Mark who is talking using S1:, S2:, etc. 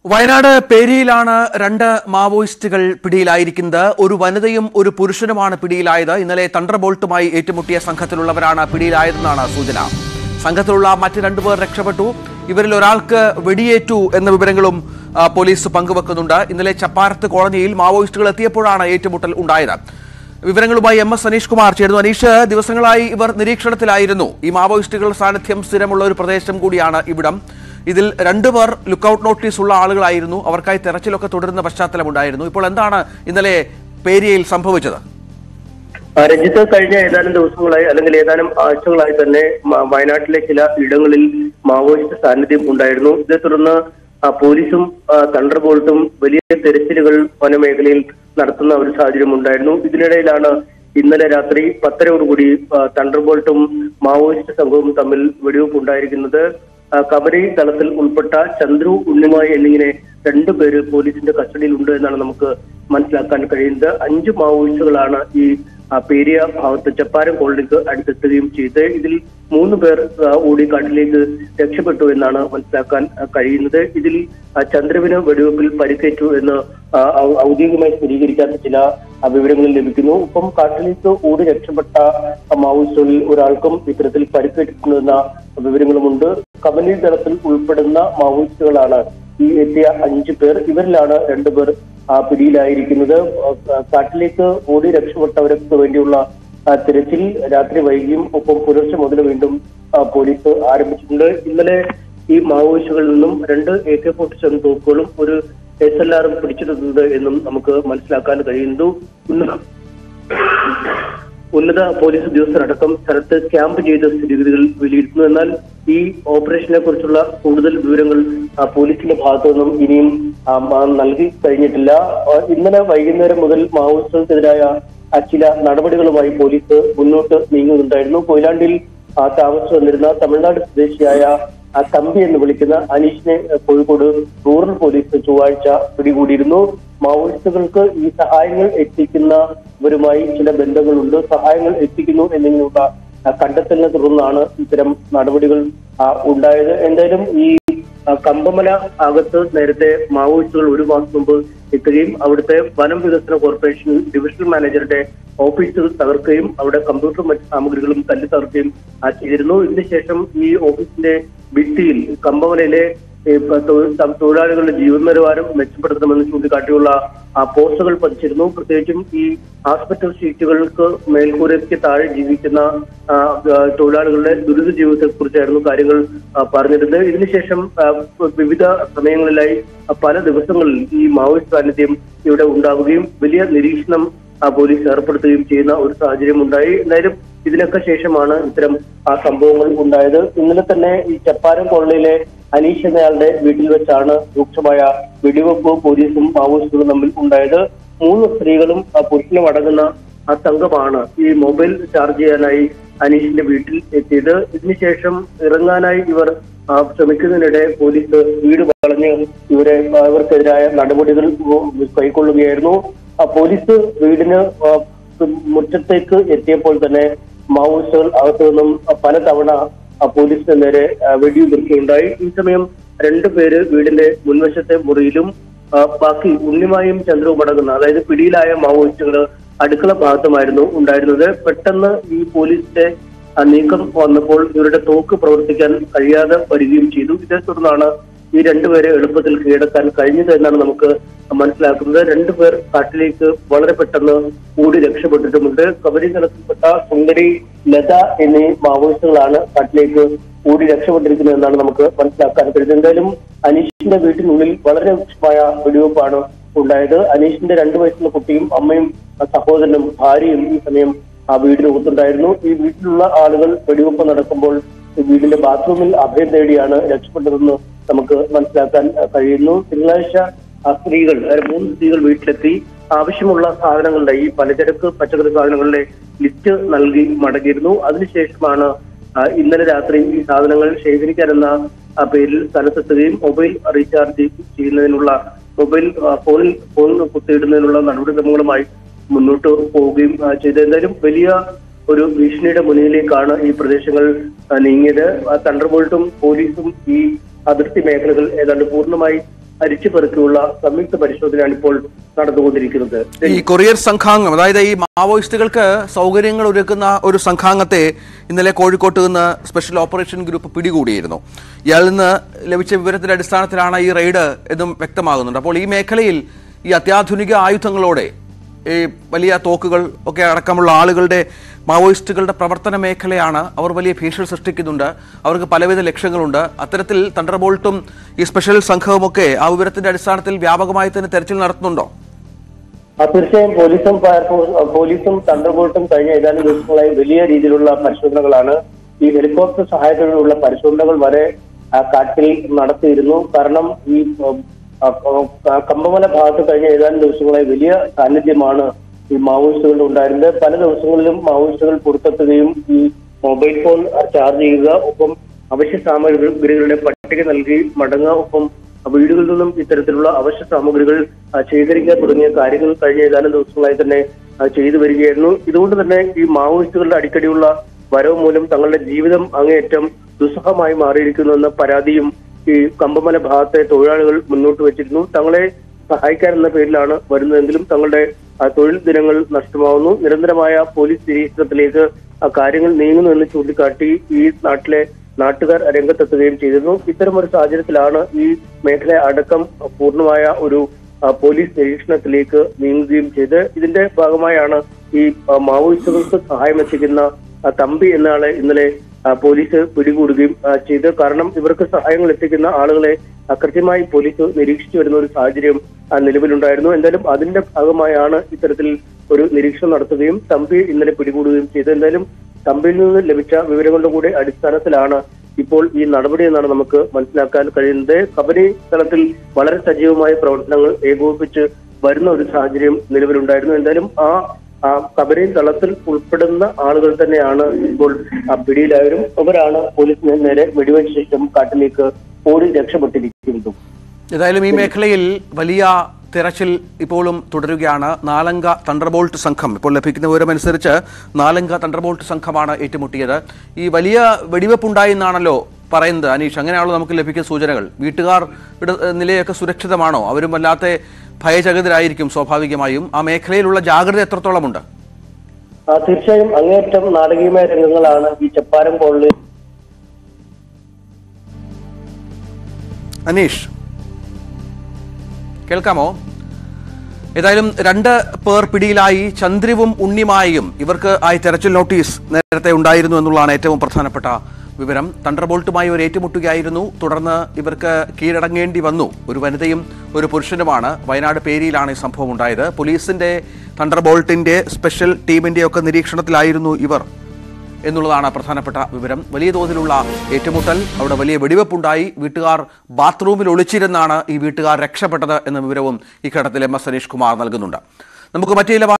S1: വയനാട് പേരിയിലാണ് രണ്ട് മാവോയിസ്റ്റുകൾ പിടിയിലായിരിക്കുന്നത് ഒരു വനിതയും ഒരു പുരുഷനുമാണ് പിടിയിലായത് ഇന്നലെ തണ്ടർ ബോൾട്ടുമായി ഏറ്റുമുട്ടിയ സംഘത്തിലുള്ളവരാണ് പിടിയിലായതെന്നാണ് സൂചന സംഘത്തിലുള്ള മറ്റ് രണ്ടുപേർ രക്ഷപ്പെട്ടു ഇവരിൽ ഒരാൾക്ക് വെടിയേറ്റു എന്ന വിവരങ്ങളും ആ, പോലീസ് പങ്കുവെക്കുന്നുണ്ട് ഇന്നലെ ചപ്പാരത്ത് കോളനിയിൽ മാവോയിസ്റ്റുകൾ എത്തിയപ്പോഴാണ് ഏറ്റുമുട്ടൽ ഉണ്ടായത് വിവരങ്ങളുമായി എം എസ് അനീഷ് കുമാർ ചേരുന്നു അനീഷ് ദിവസങ്ങളായി ഇവർ നിരീക്ഷണത്തിലായിരുന്നു ഈ മാവോയിസ്റ്റുകളുടെ സാന്നിധ്യം സ്ഥിരമുള്ള ഒരു പ്രദേശം കൂടിയാണ് ഇവിടം ഇതിൽ രണ്ടുപേർ ലുക്കൌട്ട് നോട്ടീസ് ഉള്ള ആളുകളായിരുന്നു അവർക്കായി തെരച്ചിലൊക്കെ തുടരുന്ന പശ്ചാത്തലമുണ്ടായിരുന്നു ഇപ്പോൾ എന്താണ് ഇന്നലെ പേരിയയിൽ സംഭവിച്ചത്
S2: ആ, രഞ്ജിത്ത് കഴിഞ്ഞ ഏതാനും ദിവസങ്ങളായി അല്ലെങ്കിൽ ഏതാനും ആഴ്ചകളായി തന്നെ മ- വയനാട്ടിലെ ചില ഇടങ്ങളിൽ മാവോയിസ്റ്റ് സാന്നിധ്യം ഉണ്ടായിരുന്നു ഇതേ തുടർന്ന് ആ, പോലീസും ആ, തണ്ടർ ബോൾട്ടും വലിയ തെരച്ചിലുകൾ വനമേഖലയിൽ നടത്തുന്ന ഒരു സാഹചര്യം ഉണ്ടായിരുന്നു ഇതിനിടയിലാണ് ഇന്നലെ രാത്രി പത്തരയോടുകൂടി ആ, തണ്ടർ ബോൾട്ടും മാവോയിസ്റ്റ് സംഘവും തമ്മിൽ വെടിവെപ്പ് ഉണ്ടായിരിക്കുന്നത് ആ, കബരി തലത്തിൽ ഉൾപ്പെട്ട ചന്ദ്രു ഉണ്ണിമായി എന്നിങ്ങനെ രണ്ടുപേര് പോലീസിന്റെ കസ്റ്റഡിയിലുണ്ട് എന്നാണ് നമുക്ക് മനസ്സിലാക്കാൻ കഴിയുന്നത് അഞ്ച് മാവോയിസ്റ്റുകളാണ് ഈ ആ, പേരിയ ഭാഗത്ത് ചപ്പാരം കോളനിക്ക് അടുത്തെത്തുകയും ചെയ്ത് ഇതിൽ മൂന്ന് പേർ ആ, ഓടി കാട്ടിലേക്ക് രക്ഷപ്പെട്ടു എന്നാണ് മനസ്സിലാക്കാൻ ആ, കഴിയുന്നത് ഇതിൽ ആ, ചന്ദ്രവിന് വെടിവെപ്പിൽ പരിക്കേറ്റു എന്ന് ആ, ഔ- ഔദ്യോഗികമായി സ്ഥിരീകരിക്കാത്ത ചില ആ, വിവരങ്ങൾ ലഭിക്കുന്നു ഒപ്പം കാട്ടിലേക്ക് ഓടി രക്ഷപ്പെട്ട ആ, മാവോയിസ്റ്റുകളിൽ ഒരാൾക്കും ഇത്തരത്തിൽ പരിക്കേറ്റിട്ടുണ്ടെന്ന വിവരങ്ങളുമുണ്ട് കബനി തലത്തിൽ ഉൾപ്പെടുന്ന മാവോയിസ്റ്റുകളാണ് ഈ എത്തിയ അഞ്ചു പേർ ഇവരിലാണ് രണ്ടുപേർ ആ, പിടിയിലായിരിക്കുന്നത് ആ, കാട്ടിലേക്ക് ഓടി രക്ഷപ്പെട്ടവർക്ക് വേണ്ടിയുള്ള ആ, തിരച്ചിൽ രാത്രി വൈകിയും ഒപ്പം പുലർച്ചെ മുതൽ വീണ്ടും ആ, പോലീസ് ആരംഭിച്ചിട്ടുണ്ട് ഇന്നലെ ഈ മാവോയിസ്റ്റുകളിൽ നിന്നും രണ്ട് എ കെ ഫോർട്ടി സെവൻ തോക്കുകളും ഒരു എസ് എൽ ആറും പിടിച്ചെടുത്തിട്ടുണ്ട് എന്നും നമുക്ക് മനസ്സിലാക്കാൻ കഴിയുന്നു ഉന്ന- ഉന്നത പോലീസ് ഉദ്യോഗസ്ഥരടക്കം സ്ഥലത്ത് ക്യാമ്പ് ചെയ്ത സ്ഥിതിഗതികൾ വിലയിരുത്തുന്നു എന്നാൽ ഈ ഓപ്പറേഷനെ കുറിച്ചുള്ള കൂടുതൽ വിവരങ്ങൾ ആ, പോലീസിന്റെ ഭാഗത്തു നിന്നും ഇനിയും ആ, മ- നൽകി കഴിഞ്ഞിട്ടില്ല ആ, ഇന്നലെ വൈകുന്നേരം മുതൽ മാവോയിസ്റ്റുകൾക്കെതിരായ ആ, ചില നടപടികളുമായി പോലീസ് മുന്നോട്ട് നീങ്ങുന്നുണ്ടായിരുന്നു കൊയിലാണ്ടിയിൽ ആ, താമസിച്ചു വന്നിരുന്ന തമിഴ്നാട് സ്വദേശിയായ ആ തമ്പി എന്ന് വിളിക്കുന്ന അനീഷിനെ ആ, കോഴിക്കോട് റൂറൽ പോലീസ് ചൊവ്വാഴ്ച പിടികൂടിയിരുന്നു മാവോയിസ്റ്റുകൾക്ക് ഈ സഹായങ്ങൾ എത്തിക്കുന്നവരുമായി ചില ബന്ധങ്ങളുണ്ട് സഹായങ്ങൾ എത്തിക്കുന്നു എന്നിങ്ങനെയുള്ള ആ, കണ്ടെത്തലിനെ തുടർന്നാണ് ഇത്തരം നടപടികൾ ആ, ഉണ്ടായത് എന്തായാലും ഈ ആ, കമ്പമല അകത്ത് നേരത്തെ മാവോയിസ്റ്റുകൾ ഒരു മാസം മുമ്പ് എത്തുകയും അവിടുത്തെ വനം വികസന കോർപ്പറേഷൻ ഡിവിഷണൽ മാനേജറുടെ ഓഫീസുകൾ തകർക്കുകയും അവിടെ കമ്പ്യൂട്ടർ മറ്റ് സാമഗ്രികളും തല്ലി തകർക്കുകയും ആ, ചെയ്തിരുന്നു ഇതിനുശേഷം ഈ ഓഫീസിന്റെ ഭിത്തിയിൽ കമ്പമലയിലെ ഈ പ- തൊഴിൽ ത- തൊഴിലാളികളുടെ ജീവൻ നിലവാരം മെച്ചപ്പെടുത്തണമെന്ന് ചൂണ്ടിക്കാട്ടിയുള്ള ആ പോസ്റ്ററുകൾ പതിച്ചിരുന്നു പ്രത്യേകിച്ചും ഈ ആസ്പെറ്റൽ ഷീറ്റുകൾക്ക് മേൽക്കൂരയ്ക്ക് താഴെ ജീവിക്കുന്ന ആ, ആ, തൊഴിലാളികളുടെ ദുരിത ജീവിതത്തെ കുറിച്ചായിരുന്നു കാര്യങ്ങൾ ആ, പറഞ്ഞിരുന്നത് ഇതിനുശേഷം ആ, വിവിധ സമയങ്ങളിലായി ആ, പല ദിവസങ്ങളിൽ ഈ മാവോയിസ്റ്റ് സാന്നിധ്യം ഇവിടെ ഉണ്ടാവുകയും വലിയ നിരീക്ഷണം ആ, പോലീസ് ഏർപ്പെടുത്തുകയും ചെയ്യുന്ന ഒരു സാഹചര്യം ഉണ്ടായി എന്തായാലും ഇതിനൊക്കെ ശേഷമാണ് ഇത്തരം ആ സംഭവങ്ങൾ ഉണ്ടായത് ഇന്നലെ തന്നെ ഈ ചപ്പാരം കോളനിയിലെ അനീഷ് എന്നയാളുടെ വീട്ടിൽ വെച്ചാണ് രൂക്ഷമായ വെടിവെപ്പ് പോലീസും മാവോയിസ്റ്റുകളും തമ്മിൽ ഉണ്ടായത് മൂന്ന് സ്ത്രീകളും ആ, പുരുഷനും അടങ്ങുന്ന ആ സംഘമാണ് ഈ മൊബൈൽ ചാർജ് ചെയ്യാനായി അനീഷിന്റെ വീട്ടിൽ എത്തിയത് ഇതിനുശേഷം ഇറങ്ങാനായി ഇവർ ആ, ശ്രമിക്കുന്നതിനിടെ പോലീസ് വീട് വളഞ്ഞ് ഇവരെ ആ, ഇവർക്കെതിരായ നടപടികൾ കൈക്കൊള്ളുകയായിരുന്നു ആ, പോലീസ് വീടിന് ആ, മുറ്റത്തേക്ക് എത്തിയപ്പോൾ തന്നെ മാവോയിസ്റ്റുകൾ അകത്തു നിന്നും പലതവണ ആ, പോലീസിന് നേരെ ആ, വെടിയുതിർക്കുകയുണ്ടായി ഈ സമയം രണ്ടുപേര് വീടിന്റെ മുൻവശത്തെ മുറിയിലും ആ, ബാക്കി ഉണ്ണിമായും ചന്ദ്രവും അടങ്ങുന്ന അതായത് പിടിയിലായ മാവോയിസ്റ്റുകൾ അടുക്കള ഭാഗത്തുമായിരുന്നു ഉണ്ടായിരുന്നത് പെട്ടെന്ന് ഈ പോലീസിന്റെ ആ, നീക്കം വന്നപ്പോൾ ഇവരുടെ തോക്ക് പ്രവർത്തിക്കാൻ കഴിയാതെ വരികയും ചെയ്തു ഇതേ തുടർന്നാണ് ഈ രണ്ടുപേരെ എളുപ്പത്തിൽ കീഴടക്കാൻ കഴിഞ്ഞത് എന്നാണ് നമുക്ക് മനസ്സിലാക്കുന്നത് രണ്ടുപേർ കാട്ടിലേക്ക് വളരെ പെട്ടെന്ന് ഓടി രക്ഷപ്പെട്ടിട്ടുമുണ്ട് കബരി തലത്തിൽപ്പെട്ട സുന്ദരി ലത എന്നീ മാവോയിസ്റ്റുകളാണ് കാട്ടിലേക്ക് ഓടി രക്ഷപ്പെട്ടിരിക്കുന്നത് എന്നാണ് നമുക്ക് മനസ്സിലാക്കാൻ കഴിയുന്നത് എന്തായാലും അനീഷിന്റെ വീട്ടിനുള്ളിൽ വളരെ രൂക്ഷമായ വെടിവെപ്പാണ് ഉണ്ടായത് അനീഷിന്റെ രണ്ടു വയസ്സുള്ള കുട്ടിയും അമ്മയും ആ സഹോദരനും ഭാര്യയും ഈ സമയം ആ വീടിനകത്തുണ്ടായിരുന്നു ഈ വീട്ടിലുള്ള ആളുകൾ വെടിവെപ്പ് നടക്കുമ്പോൾ ഈ വീടിന്റെ ബാത്റൂമിൽ അഭയം തേടിയാണ് രക്ഷപ്പെട്ടതെന്ന് നമുക്ക് മനസ്സിലാക്കാൻ ആ, കഴിയുന്നു തിങ്കളാഴ്ച ആ സ്ത്രീകൾ അതായത് മൂന്ന് സ്ത്രീകൾ വീട്ടിലെത്തി ആവശ്യമുള്ള സാധനങ്ങളുടെ ഈ പലചരക്ക് പച്ചക്കറി സാധനങ്ങളുടെ ലിസ്റ്റ് നൽകി മടങ്ങിയിരുന്നു അതിനുശേഷമാണ് ആ, ഇന്നലെ രാത്രി ഈ സാധനങ്ങൾ ശേഖരിക്കാനെന്ന ആ, പേരിൽ സ്ഥലത്തെത്തുകയും മൊബൈൽ റീചാർജ് ചെയ്യുന്നതിനുള്ള മൊബൈൽ ആ, ഫോണിൽ ഫോൺ കുത്തിയിടുന്നതിനുള്ള നടപടിക്രമങ്ങളുമായി മുന്നോട്ട് പോവുകയും ആ, ചെയ്തു എന്തായാലും വലിയ ഒരു ഭീഷണിയുടെ മുന്നിലേക്കാണ് ഈ പ്രദേശങ്ങൾ ആ, നീങ്ങിയത് ആ തണ്ടർബോൾട്ടും പോലീസും ഈ അതിർത്തി മേഖലകൾ ഏതാണ്ട് പൂർണ്ണമായി അരിച്ചുപെറുക്കിയുള്ള സംയുക്ത പരിശോധനയാണ് ഇപ്പോൾ നടന്നുകൊണ്ടിരിക്കുന്നത്
S1: ഈ കൊറിയർ സംഘാംഗം അതായത് ഈ മാവോയിസ്റ്റുകൾക്ക് സൗകര്യങ്ങൾ ഒരുക്കുന്ന ഒരു സംഘാംഗത്തെ ഇന്നലെ കോഴിക്കോട്ട് നിന്ന് സ്പെഷ്യൽ ഓപ്പറേഷൻ ഗ്രൂപ്പ് പിടികൂടിയിരുന്നു ഇയാളിൽ നിന്ന് ലഭിച്ച വിവരത്തിന്റെ അടിസ്ഥാനത്തിലാണ് ഈ റെയ്ഡ് എന്നും വ്യക്തമാകുന്നുണ്ട് അപ്പോൾ ഈ മേഖലയിൽ ഈ അത്യാധുനിക ആയുധങ്ങളോടെ ഈ വലിയ തോക്കുകൾ ഒക്കെ അടക്കമുള്ള ആളുകളുടെ മാവോയിസ്റ്റുകളുടെ പ്രവർത്തന മേഖലയാണ് അവർ വലിയ ഭീഷണി സൃഷ്ടിക്കുന്നുണ്ട് അവർക്ക് പലവിധ ലക്ഷ്യങ്ങളുണ്ട് അത്തരത്തിൽ തണ്ടർബോൾട്ടും ഈ സ്പെഷ്യൽ സംഘവുമൊക്കെ ആ വിവരത്തിന്റെ അടിസ്ഥാനത്തിൽ വ്യാപകമായി തന്നെ തെരച്ചിൽ നടത്തുന്നുണ്ടോ
S2: ആ, തീർച്ചയായും പോലീസും ഫയർഫോഴ്സ് ആ, പോലീസും തണ്ടർബോൾട്ടും കഴിഞ്ഞ ഏതാനും ദിവസങ്ങളായി വലിയ രീതിയിലുള്ള പരിശോധനകളാണ് ഈ ഹെലികോപ്റ്റർ സഹായത്തോടെയുള്ള പരിശോധനകൾ വരെ ആ, കാട്ടിൽ നടത്തിയിരുന്നു കാരണം ഈ ഉം, ആ, ആ, കമ്പമല ഭാഗത്ത് കഴിഞ്ഞ ഏതാനും ദിവസങ്ങളായി വലിയ സാന്നിധ്യമാണ് ഈ മാവോയിസ്റ്റുകളുടെ ഉണ്ടായിരുന്നത് പല ദിവസങ്ങളിലും മാവോയിസ്റ്റുകൾ പുറത്തെത്തുകയും ഈ മൊബൈൽ ഫോൺ ചാർജ് ചെയ്യുക ഒപ്പം അവശ്യ സാമഗ്രികളുടെ പട്ടിക നൽകി മടങ്ങുക ഒപ്പം വീടുകളിൽ നിന്നും ഇത്തരത്തിലുള്ള അവശ്യ സാമഗ്രികൾ ആ, ശേഖരിക്കുക തുടങ്ങിയ കാര്യങ്ങൾ കഴിഞ്ഞ ഏതാനും ദിവസങ്ങളായി തന്നെ ആ, ചെയ്തു വരികയായിരുന്നു ഇതുകൊണ്ട് തന്നെ ഈ മാവോയിസ്റ്റുകളുടെ അടിക്കടിയുള്ള വരവ് മൂലം തങ്ങളുടെ ജീവിതം അങ്ങേയറ്റം ദുസ്സഹമായി മാറിയിരിക്കുന്നു എന്ന പരാതിയും ഈ കമ്പമല ഭാഗത്തെ തൊഴിലാളികൾ മുന്നോട്ട് വെച്ചിരുന്നു തങ്ങളെ സഹായിക്കാൻ എന്ന പേരിലാണ് വരുന്നതെങ്കിലും തങ്ങളുടെ ആ, തൊഴിൽ ദിനങ്ങൾ നഷ്ടമാവുന്നു നിരന്തരമായ പോലീസ് നിരീക്ഷണത്തിലേക്ക് ആ കാര്യങ്ങൾ നീങ്ങുന്നു എന്ന് ചൂണ്ടിക്കാട്ടി ഈ നാട്ടിലെ നാട്ടുകാർ രംഗത്തെത്തുകയും ചെയ്തിരുന്നു ഇത്തരം ഒരു സാഹചര്യത്തിലാണ് ഈ മേഖല അടക്കം പൂർണ്ണമായ ഒരു ആ, പോലീസ് നിരീക്ഷണത്തിലേക്ക് നീങ്ങുകയും ചെയ്ത് ഇതിന്റെ ഭാഗമായാണ് ഈ ആ, മാവോയിസ്റ്റുകൾക്ക് സഹായം എത്തിക്കുന്ന ആ, തമ്പി എന്നയാളെ ഇന്നലെ ആ, പോലീസ് പിടികൂടുകയും ആ, ചെയ്ത് കാരണം ഇവർക്ക് സഹായങ്ങൾ എത്തിക്കുന്ന ആളുകളെ ആ, കൃത്യമായി പോലീസ് നിരീക്ഷിച്ചു വരുന്ന ഒരു സാഹചര്യം ആ, നിലവിലുണ്ടായിരുന്നു എന്തായാലും അതിന്റെ ഭാഗമായാണ് ഇത്തരത്തിൽ ഒരു നിരീക്ഷണം നടത്തുകയും തമ്പി ഇന്നലെ പിടികൂടുകയും ചെയ്തത് എന്തായാലും തമ്പിയിൽ നിന്ന് ലഭിച്ച വിവരങ്ങളുടെ കൂടെ അടിസ്ഥാനത്തിലാണ് ഇപ്പോൾ ഈ നടപടി എന്നാണ് നമുക്ക് മനസ്സിലാക്കാൻ കഴിയുന്നത് കബനി തലത്തിൽ വളരെ സജീവമായ പ്രവർത്തനങ്ങൾ ഏകോപിപ്പിച്ച് വരുന്ന ഒരു സാഹചര്യം നിലവിലുണ്ടായിരുന്നു എന്തായാലും ആ ആ കബനി തളത്തിൽ ഉൾപ്പെടുന്ന ആളുകൾ തന്നെയാണ് ഇപ്പോൾ ആ പിടിയിലായവരും അവരാണ് പോലീസിന് നേരെ വെടിവെച്ച ശേഷം കാട്ടിലേക്ക് ഓടി രക്ഷപ്പെട്ടിരിക്കുന്നതും
S1: ഏതായാലും ഈ മേഖലയിൽ വലിയ തിരച്ചിൽ ഇപ്പോഴും തുടരുകയാണ് നാലംഗ തണ്ടർബോൾട്ട് സംഘം ഇപ്പോൾ ലഭിക്കുന്ന വിവരമനുസരിച്ച് നാലംഗ തണ്ടർബോൾട്ട് സംഘമാണ് ഏറ്റുമുട്ടിയത് ഈ വലിയ വെടിവെപ്പുണ്ടായി എന്നാണല്ലോ പറയുന്നത് അനീഷ് അങ്ങനെയാണല്ലോ നമുക്ക് ലഭിക്കുന്ന സൂചനകൾ വീട്ടുകാർ ഇട- നിലയൊക്കെ സുരക്ഷിതമാണോ അവരും വല്ലാത്ത ഭയചകിതരായിരിക്കും സ്വാഭാവികമായും ആ മേഖലയിലുള്ള ജാഗ്രത എത്രത്തോളമുണ്ട്
S2: ആ, തീർച്ചയായും അങ്ങേയറ്റം നാടകീയമായ രംഗങ്ങളാണ് ഈ ചപ്പാരം കോളനി
S1: അനീഷ് കേൾക്കാമോ ഏതായാലും രണ്ട് പേർ പിടിയിലായി ചന്ദ്രുവും ഉണ്ണിമായും ഇവർക്ക് ആയി തെരച്ചിൽ നോട്ടീസ് നേരത്തെ ഉണ്ടായിരുന്നു എന്നുള്ളതാണ് ഏറ്റവും പ്രധാനപ്പെട്ട വിവരം തണ്ടർബോൾട്ടുമായി ഒരു ഏറ്റുമുട്ടുകയായിരുന്നു തുടർന്ന് ഇവർക്ക് കീഴടങ്ങേണ്ടി വന്നു ഒരു വനിതയും ഒരു പുരുഷനുമാണ് വയനാട് പേരിയിലാണ് ഈ സംഭവം ഉണ്ടായത് പോലീസിന്റെ തണ്ടർബോൾട്ടിന്റെ സ്പെഷ്യൽ ടീമിന്റെ ഒക്കെ നിരീക്ഷണത്തിലായിരുന്നു ഇവർ എന്നുള്ളതാണ് പ്രധാനപ്പെട്ട വിവരം വലിയ തോതിലുള്ള ഏറ്റുമുട്ടൽ അവിടെ വലിയ വെടിവെപ്പുണ്ടായി വീട്ടുകാർ ബാത്റൂമിൽ ഒളിച്ചിരുന്നാണ് ഈ വീട്ടുകാർ രക്ഷപ്പെട്ടത് എന്ന വിവരവും ഈ ഘട്ടത്തിൽ എം എസ് സനീഷ് കുമാർ നൽകുന്നുണ്ട് നമുക്ക് മറ്റു ചില